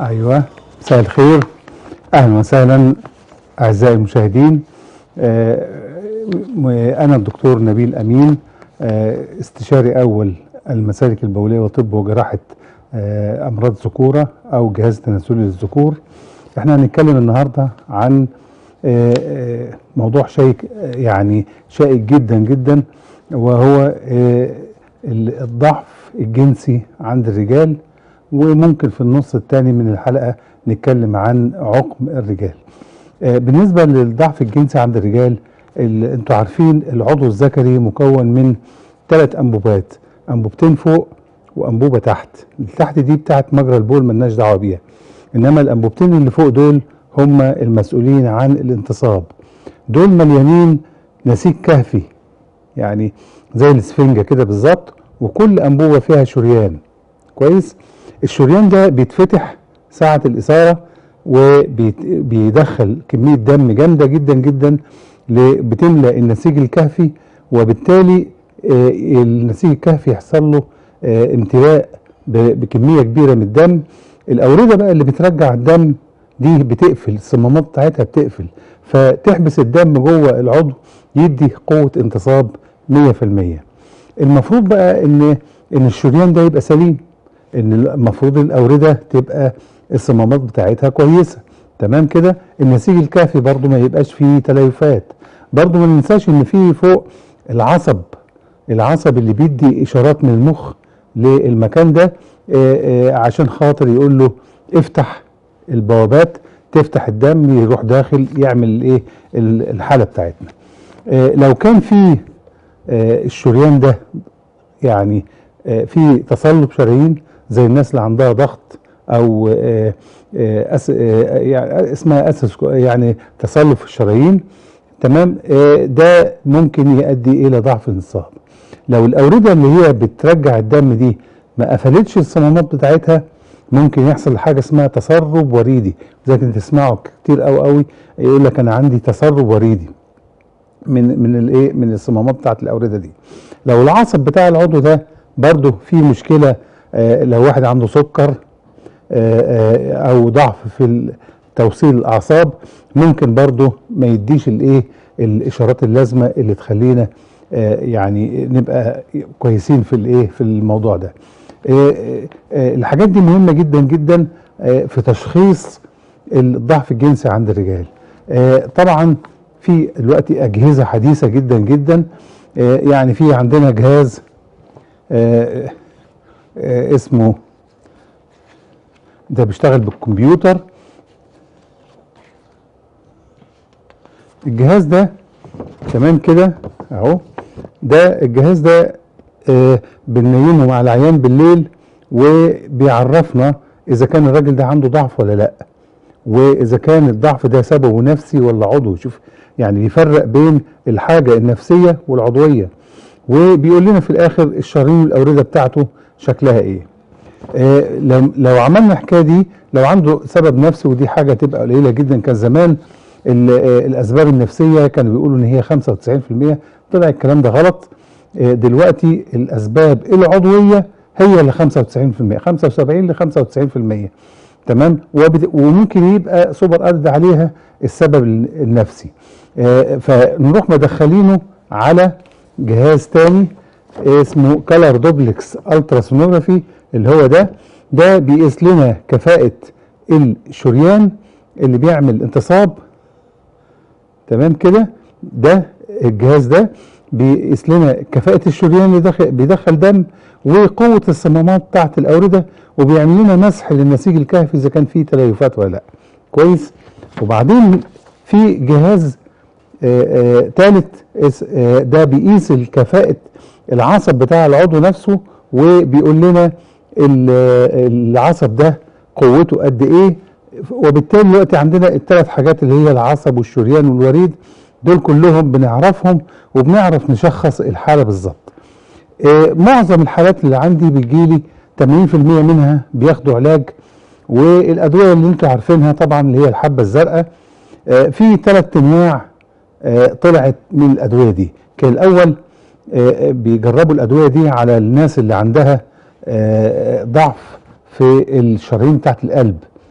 ايوه مساء الخير اهلا وسهلا اعزائي المشاهدين آه، م- انا الدكتور نبيل امين آه، استشاري اول المسالك البوليه وطب وجراحه آه، امراض الذكوره او جهاز تناسلي للذكور احنا هنتكلم النهارده عن آه، آه، موضوع شيك آه، يعني شائك جدا جدا وهو آه، ال- الضعف الجنسي عند الرجال وممكن في النص الثاني من الحلقه نتكلم عن عقم الرجال. آه، بالنسبه للضعف الجنسي عند الرجال ال- انتوا عارفين العضو الذكري مكون من ثلاث انبوبات انبوبتين فوق وانبوبه تحت اللي تحت دي بتاعت مجرى البول ملناش دعوه بيها انما الانبوبتين اللي فوق دول هم المسؤولين عن الانتصاب دول مليانين نسيج كهفي يعني زي الاسفنجه كده بالظبط وكل انبوبه فيها شريان كويس الشريان ده بيتفتح ساعه الاثاره وبيدخل كميه دم جامده جدا جدا ل- بتملى النسيج الكهفي وبالتالي آه، النسيج الكهفي يحصل له آه، امتلاء ب- بكميه كبيره من الدم الاورده بقى اللي بترجع الدم دي بتقفل الصمامات بتاعتها بتقفل فتحبس الدم جوه العضو يدي قوه انتصاب 100% المفروض بقى ان ان الشريان ده يبقى سليم ان المفروض الاورده تبقى الصمامات بتاعتها كويسه تمام كده النسيج الكافي برضو ما يبقاش فيه تليفات برضو ما ننساش ان فيه فوق العصب العصب اللي بيدي اشارات من المخ للمكان ده آه، آه، عشان خاطر يقول له افتح البوابات تفتح الدم يروح داخل يعمل ايه ال- الحاله بتاعتنا آه، لو كان في آه، الشريان ده يعني آه، في تصلب شرايين زي الناس اللي عندها ضغط او آه، آه، أس آه، يعني اسمها اسس يعني تصلب في الشرايين تمام آه، ده ممكن يؤدي الى ضعف الانصاب لو الاورده اللي هي بترجع الدم دي ما قفلتش الصمامات بتاعتها ممكن يحصل حاجه اسمها تسرب وريدي زي كنت تسمعوا كتير قوي قوي يقول لك انا عندي تسرب وريدي من من الايه من الصمامات بتاعت الاورده دي لو العصب بتاع العضو ده برضه فيه مشكله آه لو واحد عنده سكر آه آه او ضعف في توصيل الاعصاب ممكن برضه ما يديش الايه الاشارات اللازمه اللي تخلينا آه يعني نبقى كويسين في الايه في الموضوع ده آه آه الحاجات دي مهمه جدا جدا آه في تشخيص الضعف الجنسي عند الرجال آه طبعا في دلوقتي اجهزه حديثه جدا جدا آه يعني في عندنا جهاز آه آه اسمه ده بيشتغل بالكمبيوتر الجهاز ده تمام كده اهو ده الجهاز ده آه بننيمه مع العيان بالليل وبيعرفنا اذا كان الراجل ده عنده ضعف ولا لا واذا كان الضعف ده سببه نفسي ولا عضوي شوف يعني بيفرق بين الحاجه النفسيه والعضويه وبيقول لنا في الاخر الشرايين والاورده بتاعته شكلها ايه آه لو لو عملنا الحكايه دي لو عنده سبب نفسي ودي حاجه تبقى قليله جدا كان زمان آه الاسباب النفسيه كانوا بيقولوا ان هي 95% طلع الكلام ده غلط آه دلوقتي الاسباب العضويه هي اللي 95% 75 ل 95% تمام وممكن يبقى سوبر ادد عليها السبب النفسي آه فنروح مدخلينه على جهاز تاني اسمه كالر دوبلكس التراسونوجرافي اللي هو ده ده بيقيس لنا كفاءة الشريان اللي بيعمل انتصاب تمام كده ده الجهاز ده بيقيس لنا كفاءة الشريان اللي داخل بيدخل دم وقوة الصمامات بتاعت الأوردة وبيعمل لنا مسح للنسيج الكهفي إذا كان فيه تليفات ولا لأ كويس وبعدين في جهاز ثالث ده بيقيس الكفاءة العصب بتاع العضو نفسه وبيقول لنا العصب ده قوته قد ايه وبالتالي دلوقتي عندنا الثلاث حاجات اللي هي العصب والشريان والوريد دول كلهم بنعرفهم وبنعرف نشخص الحالة بالظبط معظم الحالات اللي عندي بيجيلي 80% منها بياخدوا علاج والادويه اللي انتوا عارفينها طبعا اللي هي الحبه الزرقاء في ثلاث انواع طلعت من الادويه دي كان الاول بيجربوا الادويه دي على الناس اللي عندها ضعف في الشرايين بتاعت القلب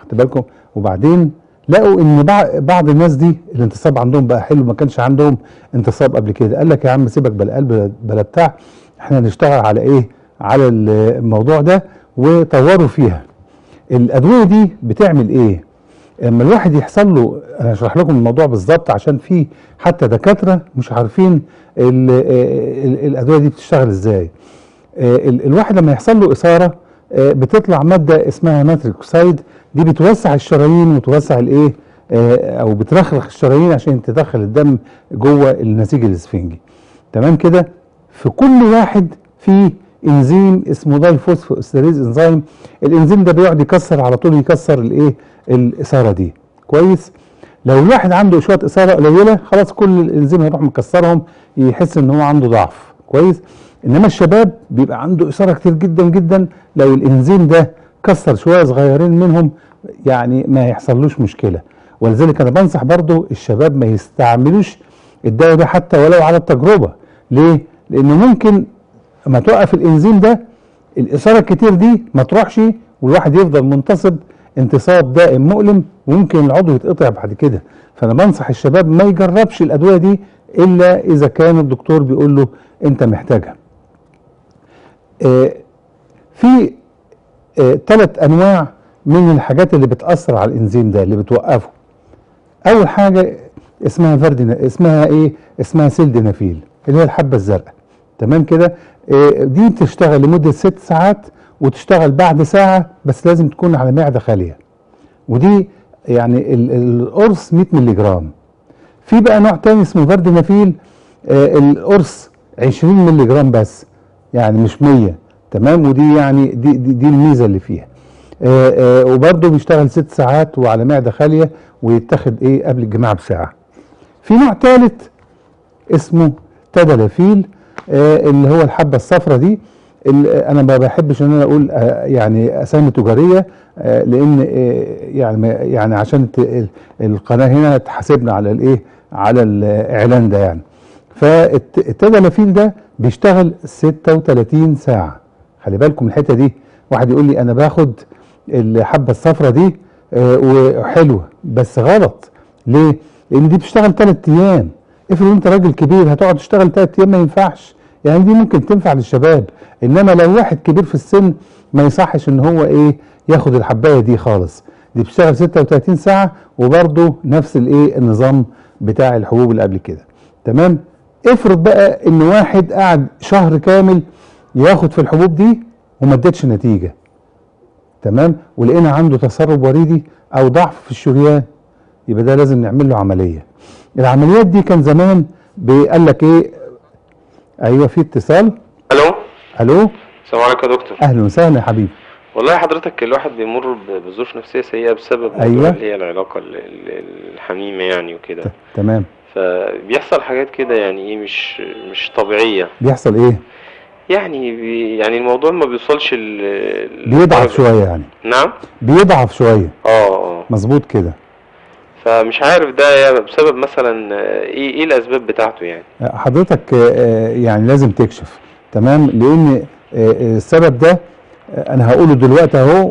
خدت بالكم وبعدين لقوا ان بع- بعض الناس دي الانتصاب عندهم بقى حلو ما كانش عندهم انتصاب قبل كده قال لك يا عم سيبك بلا قلب بلا بتاع احنا نشتغل على ايه على الموضوع ده وطوروا فيها الادويه دي بتعمل ايه لما الواحد يحصل له انا هشرح لكم الموضوع بالظبط عشان في حتى دكاتره مش عارفين ال- ال- الادويه دي بتشتغل ازاي آه، ال- الواحد لما يحصل له اثاره آه، بتطلع ماده اسمها ناتريك اوكسيد دي بتوسع الشرايين وتوسع الايه آه، او بترخرخ الشرايين عشان تدخل الدم جوه النسيج الاسفنجي تمام كده في كل واحد في انزيم اسمه دايفوسفوستيريز انزيم الانزيم ده بيقعد يكسر على طول يكسر الايه الاثاره دي كويس لو الواحد عنده شويه اثاره قليله خلاص كل الانزيم هيروح مكسرهم يحس ان هو عنده ضعف كويس انما الشباب بيبقى عنده اثاره كتير جدا جدا لو الانزيم ده كسر شويه صغيرين منهم يعني ما يحصلوش مشكله ولذلك انا بنصح برضو الشباب ما يستعملوش الدواء ده حتى ولو على التجربه ليه لانه ممكن اما توقف الانزيم ده الاثاره الكتير دي ما تروحش والواحد يفضل منتصب انتصاب دائم مؤلم وممكن العضو يتقطع بعد كده فانا بنصح الشباب ما يجربش الادويه دي الا اذا كان الدكتور بيقول له انت محتاجها آه، في ثلاث انواع من الحاجات اللي بتاثر على الانزيم ده اللي بتوقفه اول حاجه اسمها فردنا اسمها ايه اسمها سيلدينافيل اللي هي الحبه الزرقاء تمام كده آه، دي بتشتغل لمده ست ساعات وتشتغل بعد ساعه بس لازم تكون على معده خاليه ودي يعني ال- القرص 100 مللي جرام في بقى نوع تاني اسمه فردنافيل آه القرص 20 مللي جرام بس يعني مش 100 تمام ودي يعني دي دي, دي الميزه اللي فيها آه آه وبرده بيشتغل ست ساعات وعلى معده خاليه ويتاخد ايه قبل الجماع بساعه في نوع ثالث اسمه تدلافيل آه اللي هو الحبه الصفراء دي ال- انا ما بحبش ان انا اقول آه، يعني اسامي تجاريه آه، لان آه، يعني ما- يعني عشان ت- ال- القناه هنا تحاسبنا على الايه على الاعلان ده يعني فالتدلافيل ده بيشتغل 36 ساعه خلي بالكم الحته دي واحد يقول لي انا باخد الحبه الصفراء دي آه، وحلوه بس غلط ليه؟ لان دي بتشتغل ثلاث ايام افرض انت راجل كبير هتقعد تشتغل ثلاث ايام ما ينفعش يعني دي ممكن تنفع للشباب انما لو واحد كبير في السن ما يصحش ان هو ايه ياخد الحبايه دي خالص دي بتشتغل 36 ساعه وبرده نفس الايه النظام بتاع الحبوب اللي قبل كده تمام افرض بقى ان واحد قعد شهر كامل ياخد في الحبوب دي وما ادتش نتيجه تمام ولقينا عنده تسرب وريدي او ضعف في الشريان يبقى ده لازم نعمل له عمليه العمليات دي كان زمان بيقال لك ايه ايوه في اتصال الو الو السلام عليكم يا دكتور اهلا وسهلا يا حبيبي والله حضرتك الواحد بيمر ب- بظروف نفسيه سيئه بسبب موضوع أيوة. اللي هي العلاقه ال- ال- الحميمه يعني وكده ت- تمام فبيحصل حاجات كده يعني ايه مش مش طبيعيه بيحصل ايه يعني بي يعني الموضوع ما بيوصلش ال بيضعف شويه يعني نعم بيضعف شويه اه اه مظبوط كده فمش عارف ده يا بسبب مثلا آه، ايه ايه الاسباب بتاعته يعني حضرتك آه، آه، يعني لازم تكشف تمام لان آه، آه، السبب ده آه، انا هقوله دلوقتي اهو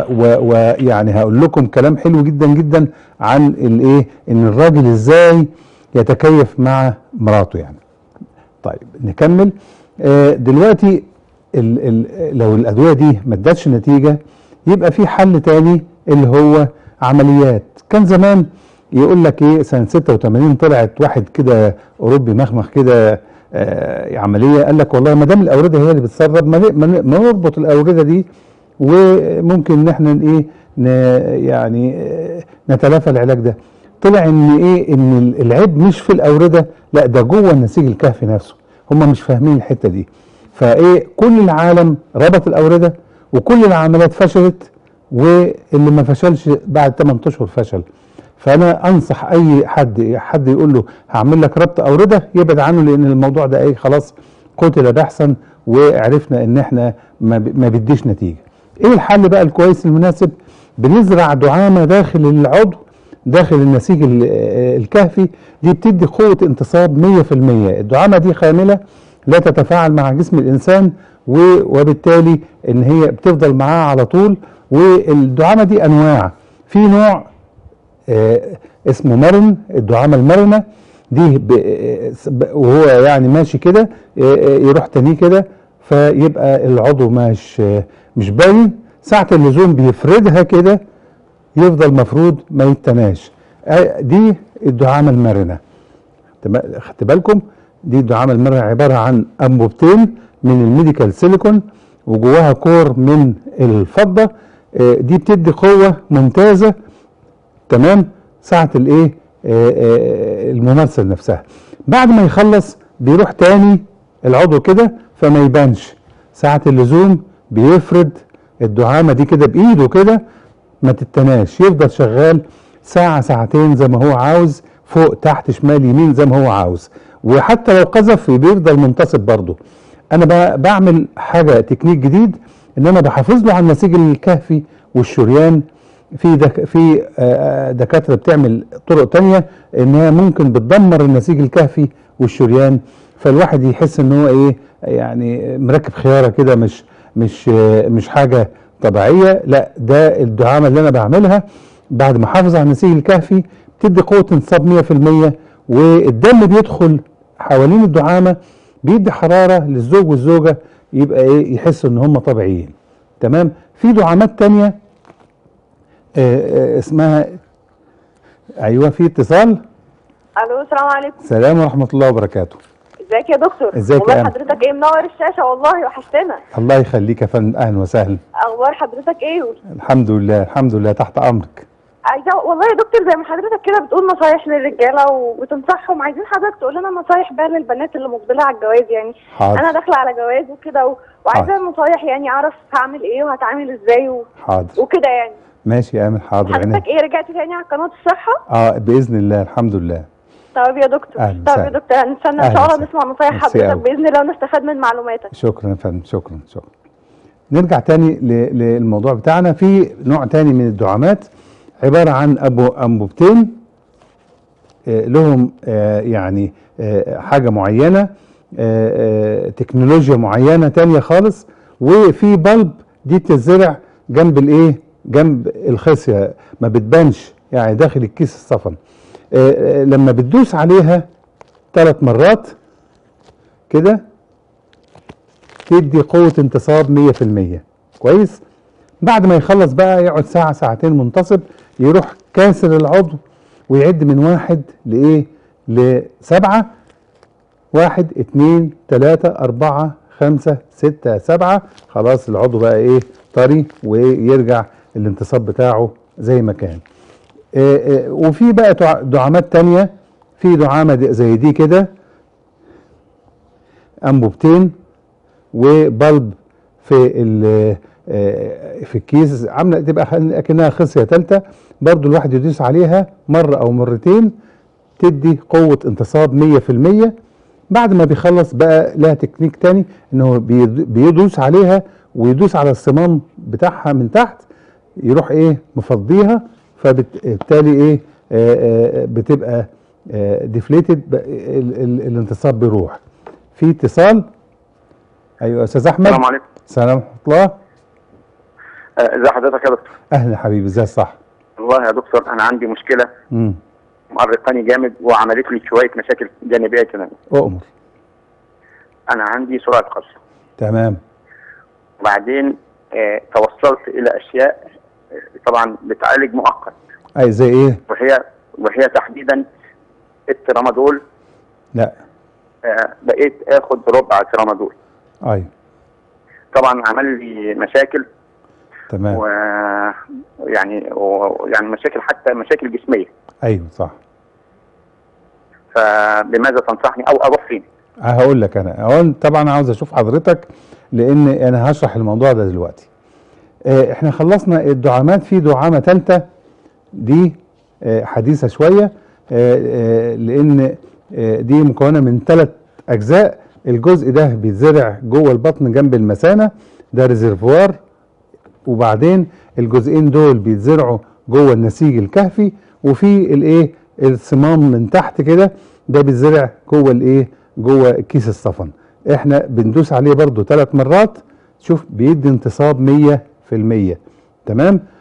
ويعني هقول لكم كلام حلو جدا جدا عن الايه ان الراجل ازاي يتكيف مع مراته يعني طيب نكمل آه، دلوقتي ال ال لو الادويه دي ما ادتش نتيجه يبقى في حل تاني اللي هو عمليات كان زمان يقول لك ايه سنه 86 طلعت واحد كده اوروبي مخمخ كده آه عمليه قال لك والله ما دام الاورده هي اللي بتسرب ما ن- ما ن- ما نربط الاورده دي وممكن ان احنا ايه ن- يعني آه، نتلافى العلاج ده طلع ان ايه ان ال- العيب مش في الاورده لا ده جوه النسيج الكهفي نفسه هم مش فاهمين الحته دي فايه كل العالم ربط الاورده وكل العمليات فشلت واللي ما فشلش بعد 8 اشهر فشل فانا انصح اي حد حد يقول له هعمل لك ربط اورده يبعد عنه لان الموضوع ده ايه خلاص قتل بحثا وعرفنا ان احنا ما ب- ما بيديش نتيجه ايه الحل بقى الكويس المناسب بنزرع دعامه داخل العضو داخل النسيج ال- آه، الكهفي دي بتدي قوه انتصاب 100% الدعامه دي خامله لا تتفاعل مع جسم الانسان و- وبالتالي ان هي بتفضل معاه على طول والدعامه دي انواع في نوع آه، اسمه مرن الدعامه المرنه دي ب- آه، ب- وهو يعني ماشي كده آه، آه، يروح تاني كده فيبقى العضو مش آه، مش باين ساعه اللزوم بيفردها كده يفضل مفروض ما يتناش آه، دي الدعامه المرنه تم- خدت بالكم دي الدعامه المرنه عباره عن انبوبتين من الميديكال سيليكون وجواها كور من الفضه آه، دي بتدي قوه ممتازه تمام ساعه الايه آه، آه، الممارسه نفسها بعد ما يخلص بيروح تاني العضو كده فما يبانش ساعه اللزوم بيفرد الدعامه دي كده بايده كده ما تتناش يفضل شغال ساعة ساعتين زي ما هو عاوز فوق تحت شمال يمين زي ما هو عاوز وحتى لو قذف بيفضل منتصب برضه انا ب- بعمل حاجة تكنيك جديد ان انا بحافظ له على النسيج الكهفي والشريان في دك في آه، آه، دكاترة بتعمل طرق تانية انها ممكن بتدمر النسيج الكهفي والشريان فالواحد يحس ان هو ايه يعني مركب خيارة كده مش مش آه، مش حاجة طبيعية لا ده الدعامة اللي انا بعملها بعد ما احافظ على النسيج الكهفي بتدي قوة انتصاب 100% والدم بيدخل حوالين الدعامة بيدي حرارة للزوج والزوجة يبقى ايه يحسوا ان هم طبيعيين تمام في دعامات تانية آه، آه، اسمها ايوه في اتصال الو السلام عليكم سلام ورحمة الله وبركاته ازيك يا دكتور ازيك يا والله أمل؟ حضرتك ايه منور الشاشه والله وحشتنا الله يخليك يا فندم اهلا وسهلا اخبار حضرتك ايه الحمد لله الحمد لله تحت امرك عايزه والله يا دكتور زي ما حضرتك كده بتقول نصايح للرجاله وبتنصحهم عايزين حضرتك تقول لنا نصايح بقى للبنات اللي مقبله على الجواز يعني حاضر انا داخله على جواز وكده و... وعايزه نصايح يعني اعرف هعمل ايه وهتعامل ازاي و... حاضر وكده يعني ماشي يا امل حاضر عينيا حضرتك ايه رجعت تاني على قناه الصحه اه باذن الله الحمد لله طب يا دكتور أهلا طب يا وسهلا. دكتور هنستنى أهلا ان شاء الله وسهلا. نسمع نصايح ميرسي حضرتك أوي. باذن الله ونستفاد من معلوماتك شكرا يا فندم شكرا شكرا نرجع تاني ل- للموضوع بتاعنا في نوع تاني من الدعامات عبارة عن أبو أنبوبتين آه، لهم آه، يعني آه، حاجة معينة آه، آه، تكنولوجيا معينة تانية خالص وفي بلب دي بتتزرع جنب الايه جنب الخصية ما بتبانش يعني داخل الكيس الصفن آه، آه، لما بتدوس عليها ثلاث مرات كده تدي قوة انتصاب 100% كويس بعد ما يخلص بقى يقعد ساعة ساعتين منتصب يروح كاسر العضو ويعد من واحد لإيه لسبعة واحد اتنين تلاتة أربعة خمسة ستة سبعة خلاص العضو بقى إيه طري ويرجع الانتصاب بتاعه زي ما كان آه، آه، وفي بقى دع- دعامات تانية في دعامة دي- زي دي كده أنبوبتين وبلب في ال- آه، في الكيس عامله تبقى خ- اكنها خصيه ثالثه برضو الواحد يدوس عليها مره او مرتين تدي قوه انتصاب 100% بعد ما بيخلص بقى لها تكنيك تاني انه بيد- بيدوس عليها ويدوس على الصمام بتاعها من تحت يروح ايه مفضيها فبالتالي ايه آه، آه، بتبقى ديفليتد الانتصاب بيروح في اتصال ايوه يا استاذ احمد السلام عليكم السلام ورحمه الله آه، ازي حضرتك يا دكتور اهلا يا حبيبي ازاي الصح والله يا دكتور انا عندي مشكله امم مؤرقاني جامد وعملت لي شويه مشاكل جانبيه كمان اؤمر انا عندي سرعه قصر تمام وبعدين آه توصلت الى اشياء آه، طبعا بتعالج مؤقت اي زي ايه وهي وهي تحديدا الترامادول لا آه بقيت اخد ربع ترامادول اي طبعا عمل لي مشاكل تمام ويعني ويعني مشاكل حتى مشاكل جسميه ايوه صح فبماذا تنصحني او اروح فين؟ هقول لك انا هو طبعا عاوز اشوف حضرتك لان انا هشرح الموضوع ده دلوقتي آه، احنا خلصنا الدعامات في دعامه ثالثه دي آه، حديثه شويه آه، آه، لان آه، دي مكونه من ثلاث اجزاء الجزء ده بيتزرع جوه البطن جنب المثانه ده ريزرفوار وبعدين الجزئين دول بيتزرعوا جوه النسيج الكهفي وفي الايه الصمام من تحت كده ده بيتزرع جوه الايه جوه كيس الصفن احنا بندوس عليه برضو ثلاث مرات شوف بيدي انتصاب 100% تمام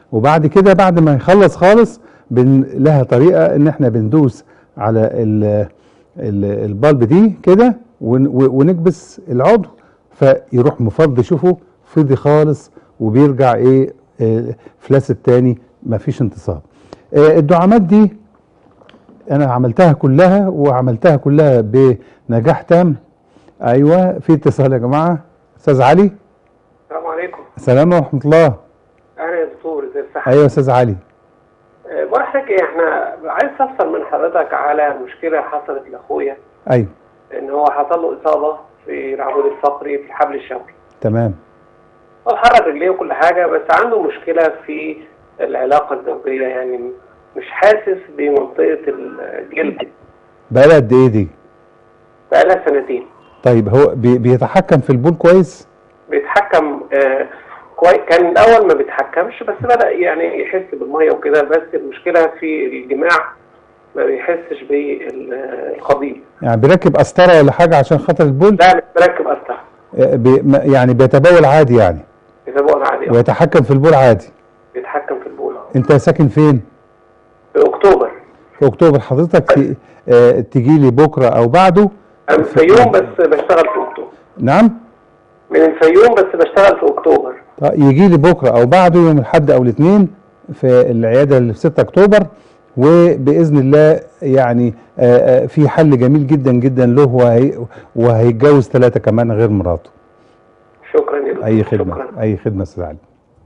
وبعد كده بعد ما يخلص خالص بن لها طريقه ان احنا بندوس على ال ال البلب دي كده ون- و- ونكبس العضو فيروح مفضي شوفوا فضي خالص وبيرجع ايه آه، فلاسد تاني مفيش انتصاب آه، الدعامات دي انا عملتها كلها وعملتها كلها بنجاح تام ايوه في اتصال يا جماعه استاذ علي السلام عليكم السلام ورحمه الله انا يا دكتور ازي الصحه ايوه يا استاذ علي أه، بقول لحضرتك ايه احنا عايز استفسر من حضرتك على مشكله حصلت لاخويا ايوه ان هو حصل له اصابه في العمود الفقري في الحبل الشوكي تمام هو حرك رجليه وكل حاجه بس عنده مشكله في العلاقه الزوجيه يعني مش حاسس بمنطقه الجلد بقالها قد ايه دي بقالها سنتين طيب هو بي بيتحكم في البول كويس بيتحكم آه كويس كان الاول ما بيتحكمش بس بدا يعني يحس بالميه وكده بس المشكله في الجماع ما بيحسش بالقضيب يعني بيركب قسطره ولا حاجه عشان خاطر البول لا مش مركب اسطح آه، بي ما- يعني بيتبول عادي يعني بيتابعون عادي ويتحكم في البول عادي بيتحكم في البول انت ساكن فين في اكتوبر في اكتوبر حضرتك ت- آه، تجي لي بكره او بعده انا من الفيوم بس بشتغل في اكتوبر نعم من الفيوم بس بشتغل في اكتوبر طيب يجي لي بكره او بعده يوم الاحد او الاثنين في العياده اللي في 6 اكتوبر وباذن الله يعني آه، آه، في حل جميل جدا جدا له وهي وهيتجوز ثلاثه كمان غير مراته شكرا يا دكتور اي خدمه شكرا اي خدمه استاذ علي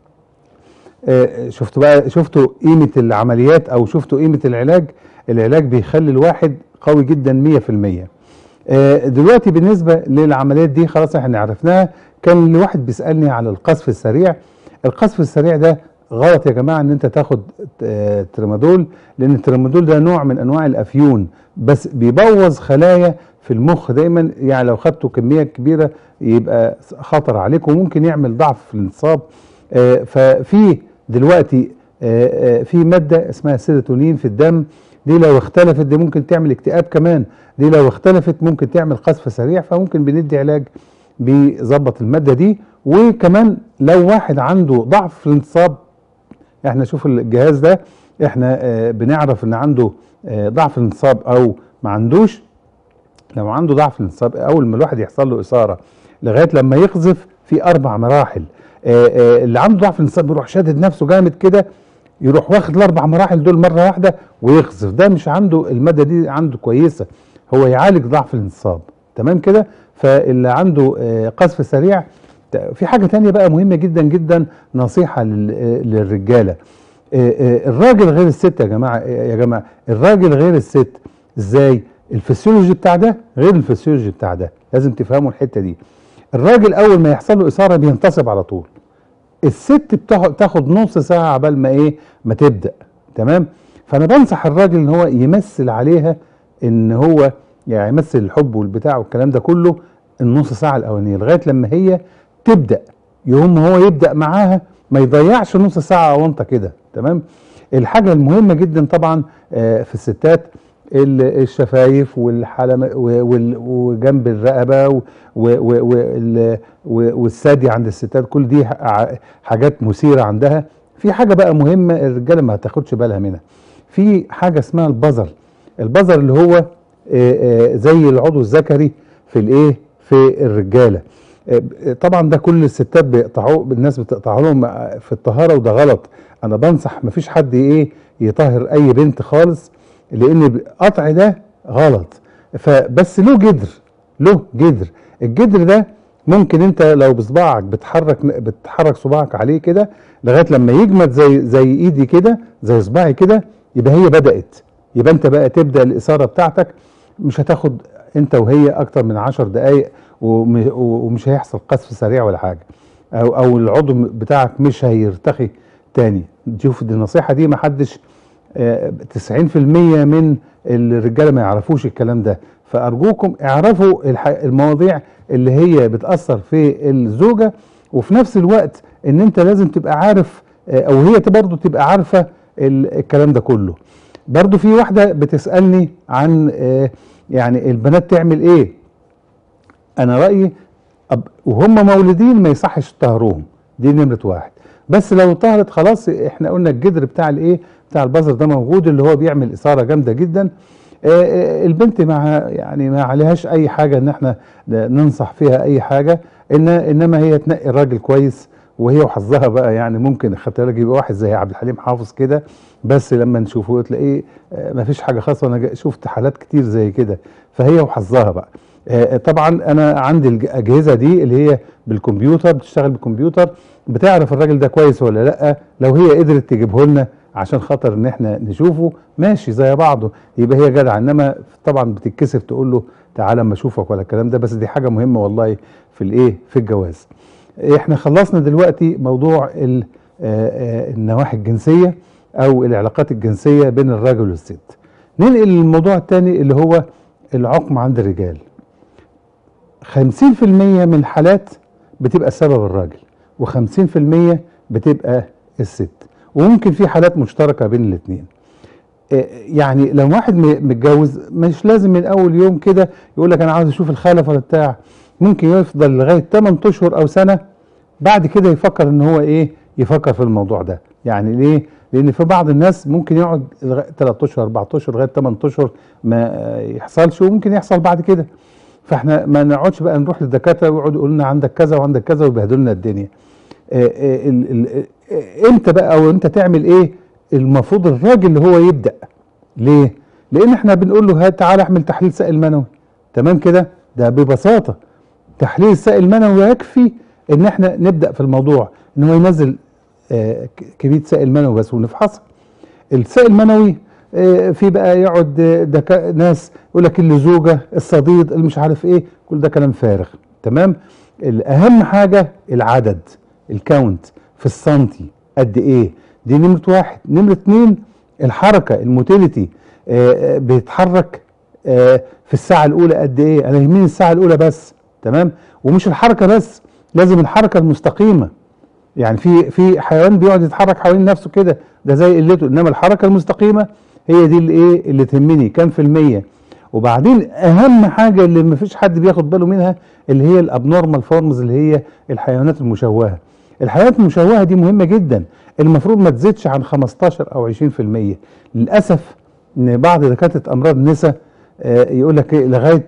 آه، شفتوا بقى شفتوا قيمه العمليات او شفتوا قيمه العلاج العلاج بيخلي الواحد قوي جدا 100% آه، دلوقتي بالنسبه للعمليات دي خلاص احنا عرفناها كان الواحد بيسالني على القذف السريع القذف السريع ده غلط يا جماعه ان انت تاخد آه، ترامادول لان الترامادول ده نوع من انواع الافيون بس بيبوظ خلايا في المخ دايما يعني لو خدته كميه كبيره يبقى خطر عليك وممكن يعمل ضعف في الانصاب آه، ففي دلوقتي آه، آه، في ماده اسمها سيروتونين في الدم دي لو اختلفت دي ممكن تعمل اكتئاب كمان دي لو اختلفت ممكن تعمل قذف سريع فممكن بندي علاج بيظبط الماده دي وكمان لو واحد عنده ضعف في الانتصاب احنا شوف الجهاز ده احنا آه، بنعرف ان عنده آه، ضعف الانتصاب او ما عندوش لو عنده ضعف الانتصاب اول ما الواحد يحصل له اثاره لغايه لما يقذف في اربع مراحل آه، آه، اللي عنده ضعف الانتصاب بيروح شادد نفسه جامد كده يروح واخد الاربع مراحل دول مره واحده ويقذف ده مش عنده الماده دي عنده كويسه هو يعالج ضعف الانتصاب تمام كده فاللي عنده آه، قذف سريع ت- في حاجه تانية بقى مهمه جدا جدا نصيحه لل- آه، للرجاله آه، آه، الراجل غير الست يا جماعه يا جماعه الراجل غير الست ازاي الفسيولوجي بتاع ده غير الفسيولوجي بتاع ده لازم تفهموا الحته دي الراجل اول ما يحصل له اثاره بينتصب على طول الست بتاخد تاخد نص ساعه عبال ما ايه ما تبدا تمام فانا بنصح الراجل ان هو يمثل عليها ان هو يعني يمثل الحب والبتاع والكلام ده كله النص ساعه الاولانيه لغايه لما هي تبدا يوم هو يبدا معاها ما يضيعش نص ساعه وانت كده تمام الحاجه المهمه جدا طبعا آه، في الستات ال- الشفايف والحلم و- وال- وجنب الرقبه و- و- و- وال- و- والثدي عند الستات كل دي ح- حاجات مثيره عندها في حاجه بقى مهمه الرجاله ما هتاخدش بالها منها في حاجه اسمها البظر البظر اللي هو آه، آه، زي العضو الذكري في الايه في الرجاله آه، طبعا ده كل الستات بيقطعوه الناس بتقطعه لهم في الطهاره وده غلط انا بنصح مفيش حد ايه يطهر اي بنت خالص لان القطع ده غلط فبس له جدر له جدر الجدر ده ممكن انت لو بصباعك بتحرك بتحرك صباعك عليه كده لغايه لما يجمد زي زي ايدي كده زي صباعي كده يبقى هي بدات يبقى انت بقى تبدا الاثاره بتاعتك مش هتاخد انت وهي اكتر من عشر دقائق وم- ومش هيحصل قذف سريع ولا حاجه او او العضو بتاعك مش هيرتخي تاني شوف دي النصيحه دي محدش آه، 90% من الرجاله ما يعرفوش الكلام ده فارجوكم اعرفوا الح- المواضيع اللي هي بتاثر في الزوجه وفي نفس الوقت ان انت لازم تبقى عارف آه، او هي برضه تبقى عارفه ال- الكلام ده كله برضه في واحده بتسالني عن آه، يعني البنات تعمل ايه انا رايي أب- وهم مولودين ما يصحش تطهروهم دي نمره واحد بس لو طهرت خلاص احنا قلنا الجدر بتاع الايه بتاع البذر ده موجود اللي هو بيعمل اثاره جامده جدا آه، آه، البنت مع يعني ما عليهاش اي حاجه ان احنا ننصح فيها اي حاجه ان انما هي تنقي الراجل كويس وهي وحظها بقى يعني ممكن خدت بالك يبقى واحد زي عبد الحليم حافظ كده بس لما نشوفه تلاقيه ما فيش حاجه خاصه انا جا- شفت حالات كتير زي كده فهي وحظها بقى آه، طبعا انا عندي الاجهزه دي اللي هي بالكمبيوتر بتشتغل بالكمبيوتر بتعرف الراجل ده كويس ولا لا لو هي قدرت تجيبه لنا عشان خاطر ان احنا نشوفه ماشي زي بعضه يبقى هي جدع انما طبعا بتتكسف تقول له تعالى اما اشوفك ولا الكلام ده بس دي حاجه مهمه والله في الايه في الجواز احنا خلصنا دلوقتي موضوع ال- آه، آه، النواحي الجنسيه او العلاقات الجنسيه بين الراجل والست ننقل للموضوع الثاني اللي هو العقم عند الرجال 50% من الحالات بتبقى سبب الراجل و50% بتبقى الست وممكن في حالات مشتركه بين الاثنين يعني لو واحد م- متجوز مش لازم من اول يوم كده يقول لك انا عاوز اشوف الخلف ولا بتاع ممكن يفضل لغايه 8 اشهر او سنه بعد كده يفكر ان هو ايه يفكر في الموضوع ده يعني ليه لان في بعض الناس ممكن يقعد 3 اشهر 4 اشهر لغايه 8 اشهر ما يحصلش وممكن يحصل بعد كده فاحنا ما نقعدش بقى نروح للدكاتره ويقعدوا يقولوا لنا عندك كذا وعندك كذا ويبهدلوا لنا الدنيا آه، آه، ال- ال- آه، امتى بقى او انت تعمل ايه المفروض الراجل اللي هو يبدا ليه لان احنا بنقول له هات تعالى اعمل تحليل سائل منوي تمام كده ده ببساطه تحليل السائل المنوي يكفي ان احنا نبدا في الموضوع ان هو ينزل آه، ك- كميه سائل منوي بس ونفحصها السائل المنوي آه، في بقى يقعد آه، دكا ناس يقول لك اللي زوجه الصديد اللي مش عارف ايه كل ده كلام فارغ تمام الاهم حاجه العدد الكاونت في السنتي قد ايه دي نمره واحد نمره اتنين الحركه الموتيليتي آه، آه، بيتحرك آه، في الساعه الاولى قد ايه انا يهمني الساعه الاولى بس تمام ومش الحركه بس لازم الحركه المستقيمه يعني في في حيوان بيقعد يتحرك حوالين نفسه كده ده زي قلته انما الحركه المستقيمه هي دي اللي ايه اللي تهمني كام في الميه وبعدين اهم حاجه اللي ما فيش حد بياخد باله منها اللي هي الابنورمال فورمز اللي هي الحيوانات المشوهه الحيوانات المشوهه دي مهمه جدا المفروض ما تزيدش عن 15 او 20% للاسف ان بعض دكاتره امراض النساء آه، يقول لك إيه، لغايه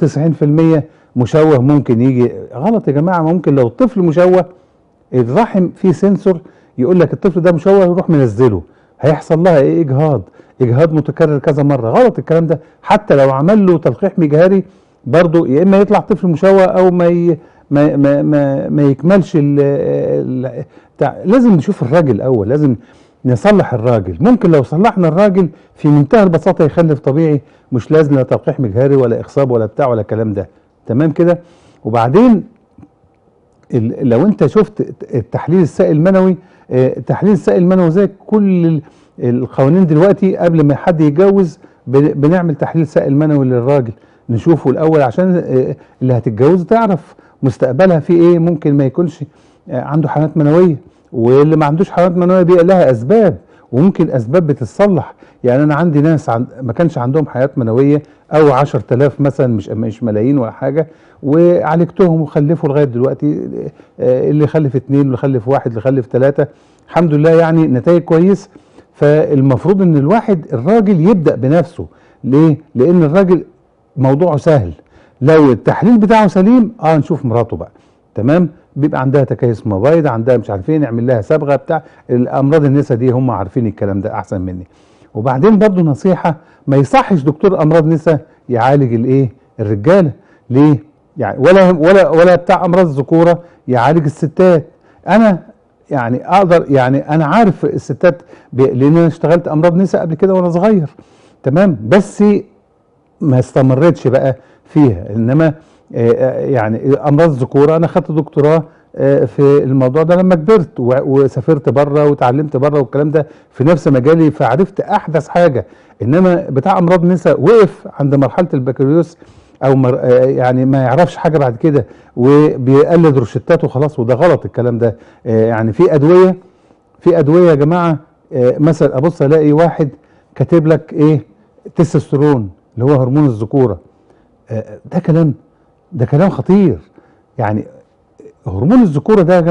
93% مشوه ممكن يجي غلط يا جماعه ممكن لو الطفل مشوه الرحم فيه سنسور يقول لك الطفل ده مشوه يروح منزله هيحصل لها ايه اجهاض اجهاض متكرر كذا مره غلط الكلام ده حتى لو عمل له تلقيح مجهري برضه يا اما يطلع طفل مشوه او ما ي... ما ما ما, ما يكملش ال... ال... بتاع لازم نشوف الراجل الاول لازم نصلح الراجل ممكن لو صلحنا الراجل في منتهى البساطه يخلف طبيعي مش لازم لا تلقيح مجهري ولا اخصاب ولا بتاع ولا الكلام ده تمام كده وبعدين ال- لو انت شفت التحليل السائل المنوي آه، تحليل السائل المنوي زي كل ال- القوانين دلوقتي قبل ما حد يتجوز بن- بنعمل تحليل سائل منوي للراجل نشوفه الاول عشان آه، اللي هتتجوزه تعرف مستقبلها فيه ايه ممكن ما يكونش آه، عنده حالات منويه واللي ما عندوش حالات منويه دي لها اسباب وممكن اسباب بتتصلح يعني انا عندي ناس عن ما كانش عندهم حياه منويه او 10000 مثلا مش مش ملايين ولا حاجه وعالجتهم وخلفوا لغايه دلوقتي آه، اللي خلف اثنين واللي خلف واحد اللي خلف ثلاثه الحمد لله يعني نتائج كويس فالمفروض ان الواحد الراجل يبدا بنفسه ليه؟ لان الراجل موضوعه سهل لو التحليل بتاعه سليم اه نشوف مراته بقى تمام بيبقى عندها تكيس مبايض عندها مش عارفين نعمل لها صبغه بتاع الامراض النساء دي هم عارفين الكلام ده احسن مني وبعدين برضو نصيحه ما يصحش دكتور امراض نساء يعالج الايه الرجاله ليه يعني ولا ولا ولا بتاع امراض الذكوره يعالج الستات انا يعني اقدر يعني انا عارف الستات ب- لان انا اشتغلت امراض نساء قبل كده وانا صغير تمام بس ما استمرتش بقى فيها انما آه، آه، يعني امراض الذكوره انا خدت دكتوراه آه، في الموضوع ده لما كبرت و- وسافرت بره وتعلمت بره والكلام ده في نفس مجالي فعرفت احدث حاجه انما بتاع امراض النساء وقف عند مرحله البكالوريوس او مر آه، يعني ما يعرفش حاجه بعد كده وبيقلد روشتات وخلاص وده غلط الكلام ده آه، يعني في ادويه في ادويه يا جماعه آه، مثلا ابص الاقي واحد كاتب لك ايه تستوستيرون اللي هو هرمون الذكوره آه، ده كلام ده كلام خطير يعني هرمون الذكوره ده يا جماعه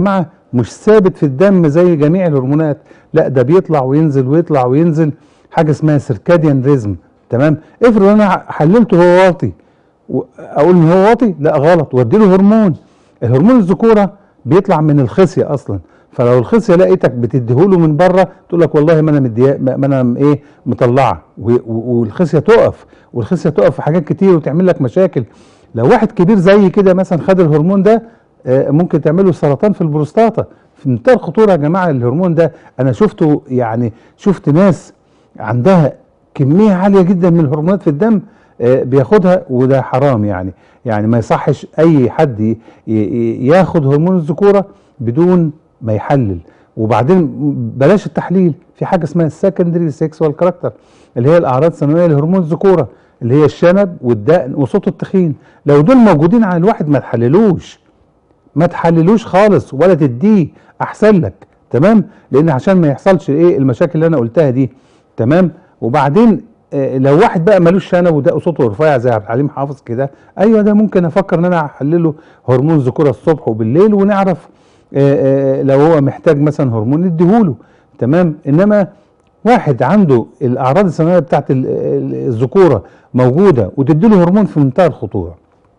مش ثابت في الدم زي جميع الهرمونات لا ده بيطلع وينزل ويطلع وينزل حاجه اسمها سيركاديان ريزم تمام افرض انا حللته هو واطي و- اقول ان هو واطي لا غلط وادي له هرمون الهرمون الذكوره بيطلع من الخصيه اصلا فلو الخصيه لقيتك بتديهوله من بره تقول لك والله ما انا مديا ما ما انا ايه مطلعه و- و- والخصيه تقف والخصيه تقف في حاجات كتير وتعمل لك مشاكل لو واحد كبير زي كده مثلا خد الهرمون ده آه، ممكن تعمله سرطان في البروستاتا في منتهى الخطوره يا جماعه الهرمون ده انا شفته يعني شفت ناس عندها كميه عاليه جدا من الهرمونات في الدم آه، بياخدها وده حرام يعني يعني ما يصحش اي حد ي- ي- ياخد هرمون الذكوره بدون ما يحلل وبعدين بلاش التحليل في حاجه اسمها السكندري سيكسوال كاركتر اللي هي الاعراض الثانويه لهرمون الذكوره اللي هي الشنب والدقن وصوت التخين لو دول موجودين على الواحد ما تحللوش ما تحللوش خالص ولا تديه احسن لك تمام لان عشان ما يحصلش ايه المشاكل اللي انا قلتها دي تمام وبعدين آه، لو واحد بقى ملوش شنب وده صوته رفيع زي عبد الحليم حافظ كده ايوه ده ممكن افكر ان انا احلله هرمون ذكوره الصبح وبالليل ونعرف آه، آه، لو هو محتاج مثلا هرمون نديهوله تمام انما واحد عنده الاعراض الثانويه بتاعت ال- ال- الذكوره موجوده وتديله هرمون في منتهى الخطوره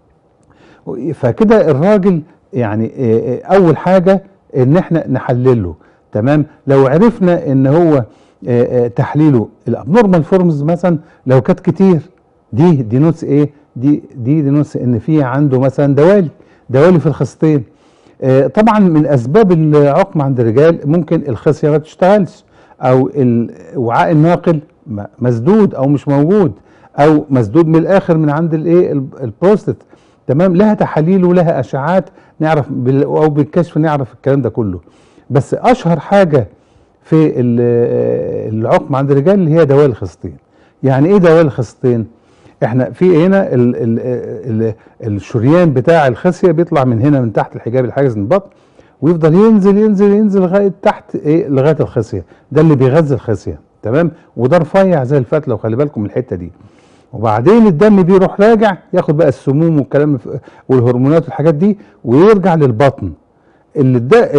فكده الراجل يعني آه، آه، اول حاجه ان احنا نحلله تمام لو عرفنا ان هو آه، آه، تحليله الابنورمال فورمز مثلا لو كانت كتير دي دي نوتس ايه دي دي دي نوتس ان في عنده مثلا دوالي دوالي في الخصتين آه، طبعا من اسباب العقم عند الرجال ممكن الخصيه ما تشتغلش او الوعاء الناقل م- مسدود او مش موجود او مسدود من الاخر من عند الايه ال- البروستات تمام لها تحاليل ولها اشعاعات نعرف بال- او بالكشف نعرف الكلام ده كله بس اشهر حاجه في ال- العقم عند الرجال اللي هي دوال الخصتين يعني ايه دوال الخصتين احنا في هنا ال ال ال الشريان بتاع الخصيه بيطلع من هنا من تحت الحجاب الحاجز من البطن ويفضل ينزل ينزل ينزل لغايه تحت ايه لغايه الخصيه ده اللي بيغذي الخصيه تمام وده رفيع زي الفتله وخلي بالكم من الحته دي وبعدين الدم بيروح راجع ياخد بقى السموم والكلام ف- والهرمونات والحاجات دي ويرجع للبطن اللي ده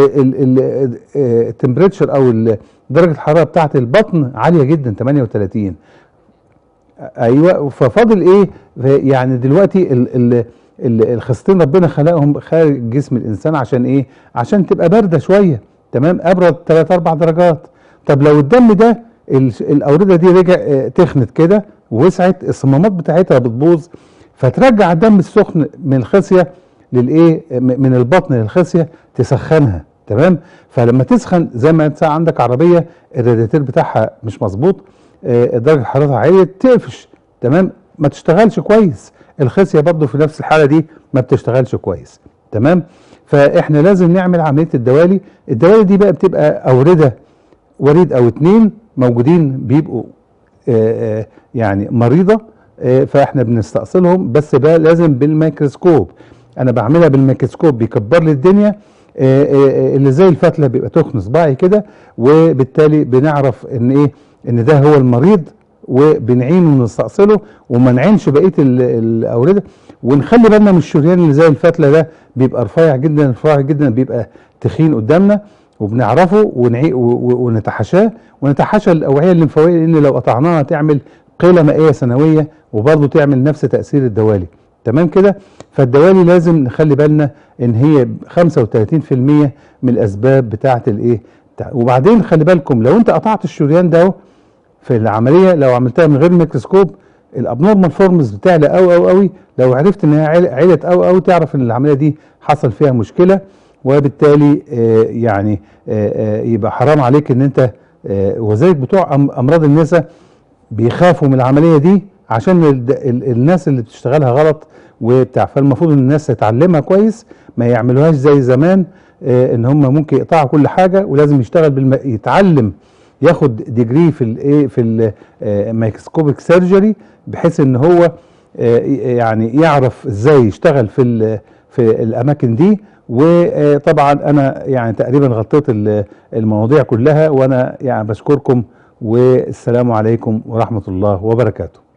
التمبريتشر او ال- درجه الحراره بتاعه البطن عاليه جدا 38 ايوه ففاضل ايه ف- يعني دلوقتي ال ال ال- الخصتين ربنا خلقهم خارج جسم الانسان عشان ايه عشان تبقى بارده شويه تمام ابرد 3 4 درجات طب لو الدم ده ال- الاورده دي رجع آه، تخنت كده ووسعت الصمامات بتاعتها بتبوظ فترجع الدم السخن من الخصيه للايه م- من البطن للخصيه تسخنها تمام فلما تسخن زي ما انت عندك عربيه الرادياتير بتاعها مش مظبوط آه، درجه حرارتها عاليه تقفش تمام ما تشتغلش كويس الخصيه برضو في نفس الحاله دي ما بتشتغلش كويس تمام فاحنا لازم نعمل عمليه الدوالي الدوالي دي بقى بتبقى اورده وريد او اتنين موجودين بيبقوا آه، آه، يعني مريضه آه، فاحنا بنستأصلهم بس بقى لازم بالميكروسكوب انا بعملها بالميكروسكوب بيكبر لي الدنيا آه، آه، آه، اللي زي الفتله بيبقى تخن صباعي كده وبالتالي بنعرف ان ايه ان ده هو المريض وبنعينه ونستأصله وما نعينش بقيه ال- الاورده ونخلي بالنا من الشريان اللي زي الفتله ده بيبقى رفيع جدا رفيع جدا بيبقى تخين قدامنا وبنعرفه ونعي و- و- ونتحاشاه ونتحاشى الاوعيه الليمفاويه لان لو قطعناها تعمل قيله مائيه سنويه وبرضه تعمل نفس تاثير الدوالي تمام كده فالدوالي لازم نخلي بالنا ان هي 35% من الاسباب بتاعه الايه بتاع- وبعدين خلي بالكم لو انت قطعت الشريان ده اهو في العمليه لو عملتها من غير ميكروسكوب الابنورمال فورمز بتعلى قوي قوي قوي لو عرفت ان هي عل- علت قوي قوي تعرف ان العمليه دي حصل فيها مشكله وبالتالي آه، يعني آه، آه، يبقى حرام عليك ان انت آه، وذلك بتوع أم- امراض النساء بيخافوا من العمليه دي عشان ال- ال- الناس اللي بتشتغلها غلط وبتاع فالمفروض ان الناس تتعلمها كويس ما يعملوهاش زي زمان آه، ان هم ممكن يقطعوا كل حاجه ولازم يشتغل بالم... يتعلم ياخد ديجري في الايه في الميكروسكوبيك سيرجري بحيث ان هو آه، يعني يعرف ازاي يشتغل في ال- في الاماكن دي وطبعا انا يعني تقريبا غطيت ال- المواضيع كلها وانا يعني بشكركم والسلام عليكم ورحمه الله وبركاته